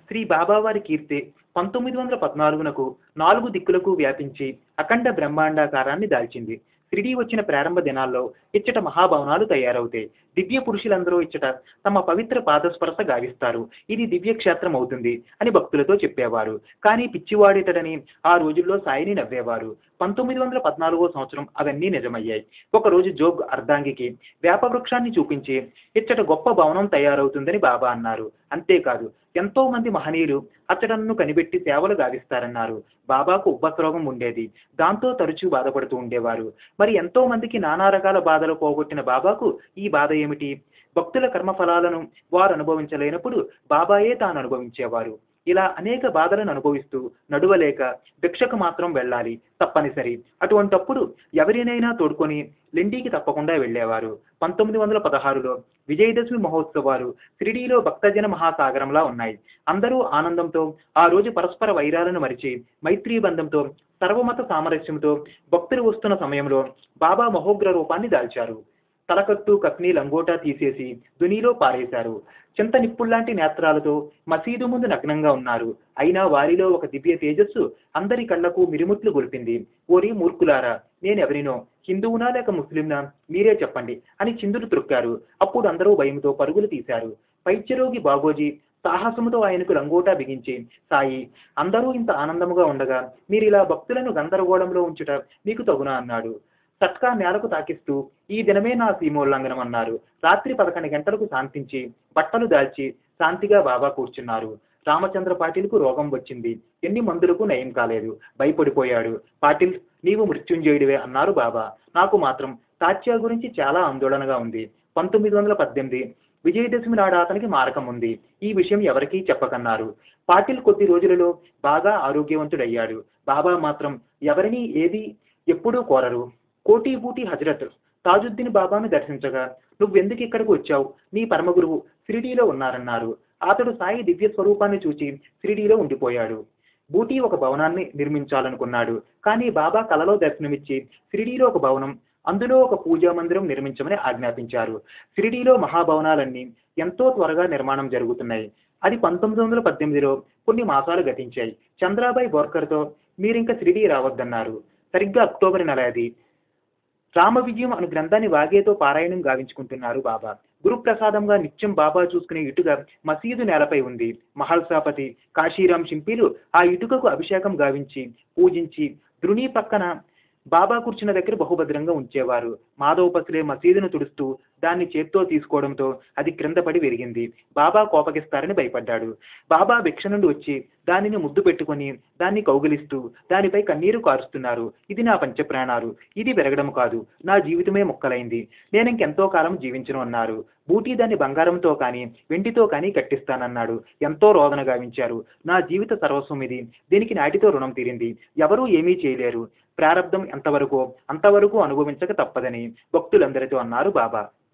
శ్రీ బాబావారి కీర్తి పంతొమ్మిది వందల పద్నాలుగునకు నాలుగు దిక్కులకు వ్యాపించి అఖండ బ్రహ్మాండాకారాన్ని దాల్చింది షిరిడీ వచ్చిన ప్రారంభ దినాల్లో ఇచ్చట మహాభవనాలు తయారవుతాయి దివ్య పురుషులందరూ ఇచ్చట తమ పవిత్ర పాదస్పర్శ గావిస్తారు ఇది దివ్య క్షేత్రం అవుతుంది అని భక్తులతో చెప్పేవారు కానీ పిచ్చివాడిటడని ఆ రోజుల్లో సాయిని నవ్వేవారు పంతొమ్మిది వందల పద్నాలుగో సంవత్సరం అవన్నీ నిజమయ్యాయి ఒకరోజు జోగ్ అర్ధాంగికి వేప వృక్షాన్ని చూపించి ఇచ్చట గొప్ప భవనం తయారవుతుందని బాబా అన్నారు అంతేకాదు ఎంతో మంది మహనీయులు అచ్చటను కనిపెట్టి సేవలు గావిస్తారన్నారు బాబాకు ఉబ్బస్రోగం ఉండేది దాంతో తరచూ బాధపడుతూ ఉండేవారు మరి ఎంతో మందికి నానా రకాల బాధలు పోగొట్టిన బాబాకు ఈ బాధ ఏమిటి భక్తుల కర్మఫలాలను వారు అనుభవించలేనప్పుడు బాబాయే తాను అనుభవించేవారు ఇలా అనేక బాధలను అనుభవిస్తూ నడువలేక భిక్షకు మాత్రం వెళ్ళాలి తప్పనిసరి అటువంటప్పుడు ఎవరినైనా తోడుకొని లెండీకి తప్పకుండా వెళ్ళేవారు పంతొమ్మిది వందల పదహారులో విజయదశమి మహోత్సవాలు షిరిడీలో భక్తజన మహాసాగరంలా ఉన్నాయి అందరూ ఆనందంతో ఆ రోజు పరస్పర వైరాలను మరిచి మైత్రీ బంధంతో సర్వమత సామరస్యంతో భక్తులు వస్తున్న సమయంలో బాబా మహోగ్ర రూపాన్ని దాల్చారు తలకట్టు కత్ని లంగోటా తీసేసి దునిలో పారేశారు చింత నిప్పుల్లాంటి నేత్రాలతో మసీదు ముందు నగ్నంగా ఉన్నారు అయినా వారిలో ఒక దివ్య తేజస్సు అందరి కళ్లకు మిరుముట్లు గొలిపింది ఓరి మూర్ఖులారా నేనెవరినో హిందువునా లేక ముస్లింనా మీరే చెప్పండి అని చిందులు త్రొక్కారు అప్పుడు అందరూ భయంతో పరుగులు తీశారు పైత్యరోగి బాగోజీ సాహసముతో ఆయనకు లంగోటా బిగించి సాయి అందరూ ఇంత ఆనందముగా ఉండగా మీరు ఇలా భక్తులను గందరగోళంలో ఉంచుట మీకు తగునా అన్నాడు సట్కా నేలకు తాకిస్తూ ఈ దినమే నా సీమోల్లంఘనం అన్నారు రాత్రి పదకొండు గంటలకు శాంతించి బట్టలు దాల్చి శాంతిగా బాబా కూర్చున్నారు రామచంద్ర పాటిల్కు రోగం వచ్చింది ఎన్ని మందులకు నయం కాలేదు భయపడిపోయాడు పాటిల్ నీవు మృత్యుంజయుడివే అన్నారు బాబా నాకు మాత్రం తాత్యా గురించి చాలా ఆందోళనగా ఉంది పంతొమ్మిది వందల పద్దెనిమిది విజయదశమి నాడు అతనికి మారకం ఉంది ఈ విషయం ఎవరికీ చెప్పకన్నారు పాటిల్ కొద్ది రోజులలో బాగా ఆరోగ్యవంతుడయ్యాడు బాబా మాత్రం ఎవరిని ఏది ఎప్పుడూ కోరరు కోటి బూటి హజరత్ తాజుద్దీన్ బాబాను దర్శించగా నువ్వెందుకు ఇక్కడికి వచ్చావు నీ పరమగురువు షిరిడీలో ఉన్నారన్నారు అతడు సాయి దివ్య స్వరూపాన్ని చూచి షిరిడీలో ఉండిపోయాడు బూటీ ఒక భవనాన్ని నిర్మించాలనుకున్నాడు కానీ బాబా కలలో దర్శనమిచ్చి షిరిడీలో ఒక భవనం అందులో ఒక పూజా మందిరం నిర్మించమని ఆజ్ఞాపించారు షిరిడీలో మహాభవనాలన్నీ ఎంతో త్వరగా నిర్మాణం జరుగుతున్నాయి అది పంతొమ్మిది వందల పద్దెనిమిదిలో కొన్ని మాసాలు గతించాయి చంద్రాబాయి బోర్కర్తో మీరింక షిరిడీ రావద్దన్నారు సరిగ్గా అక్టోబర్ నెల అది రామ విజయం అను గ్రంథాన్ని వాగేతో పారాయణం గావించుకుంటున్నారు బాబా గురుప్రసాదంగా నిత్యం బాబా చూసుకునే ఇటుక మసీదు నేలపై ఉంది మహల్సాపతి కాశీరాం శింపీలు ఆ ఇటుకకు అభిషేకం గావించి పూజించి ద్రుణి పక్కన బాబా కూర్చున్న దగ్గర బహుభద్రంగా ఉంచేవారు మాధవ పసులే మసీదును తుడుస్తూ దాన్ని చేత్తో తీసుకోవడంతో అది క్రింద పడి విరిగింది బాబా కోపగిస్తారని భయపడ్డాడు బాబా భిక్ష నుండి వచ్చి దానిని ముద్దు పెట్టుకొని దాన్ని కౌగిలిస్తూ దానిపై కన్నీరు కారుస్తున్నారు ఇది నా పంచప్రాణాలు ఇది పెరగడం కాదు నా జీవితమే ముక్కలైంది నేను ఇంకెంతో కాలం జీవించను అన్నారు బూటీ దాన్ని బంగారంతో కానీ వెండితో కానీ కట్టిస్తానన్నాడు ఎంతో రోదన గావించారు నా జీవిత సర్వస్వం ఇది దీనికి నాటితో రుణం తీరింది ఎవరూ ఏమీ చేయలేరు ప్రారంధం ఎంతవరకు అంతవరకు అనుభవించక తప్పదని భక్తులందరితో అన్నారు బాబా